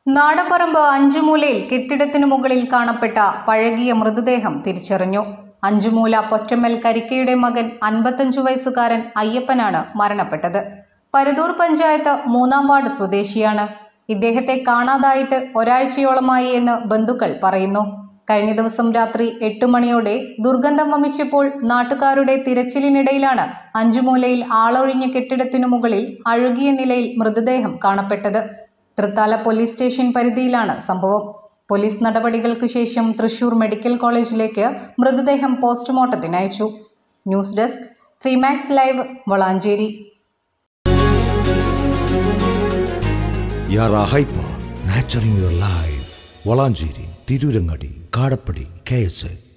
നാടപ്പറമ്പ് അഞ്ചുമൂലയിൽ കെട്ടിടത്തിനു മുകളിൽ കാണപ്പെട്ട പഴകിയ മൃതദേഹം തിരിച്ചറിഞ്ഞു അഞ്ചുമൂല പൊറ്റമ്മൽ കരിക്കയുടെ മകൻ അൻപത്തഞ്ചു വയസ്സുകാരൻ അയ്യപ്പനാണ് മരണപ്പെട്ടത് പരുതൂർ പഞ്ചായത്ത് മൂന്നാം വാർഡ് സ്വദേശിയാണ് ഇദ്ദേഹത്തെ കാണാതായിട്ട് ഒരാഴ്ചയോളമായി എന്ന് ബന്ധുക്കൾ പറയുന്നു കഴിഞ്ഞ ദിവസം രാത്രി എട്ട് മണിയോടെ ദുർഗന്ധം വമിച്ചപ്പോൾ നാട്ടുകാരുടെ തിരച്ചിലിനിടയിലാണ് അഞ്ചുമൂലയിൽ ആളൊഴിഞ്ഞ കെട്ടിടത്തിനു മുകളിൽ അഴുകിയ നിലയിൽ മൃതദേഹം കാണപ്പെട്ടത് തൃത്താല പോലീസ് സ്റ്റേഷൻ പരിധിയിലാണ് സംഭവം പോലീസ് നടപടികൾക്ക് ശേഷം തൃശൂർ മെഡിക്കൽ കോളേജിലേക്ക് മൃതദേഹം പോസ്റ്റ്മോർട്ടത്തിന് അയച്ചു news desk three max live Valanchery യാറ hyper nurturing your life Valanchery Tirurangadi Kadappadi K S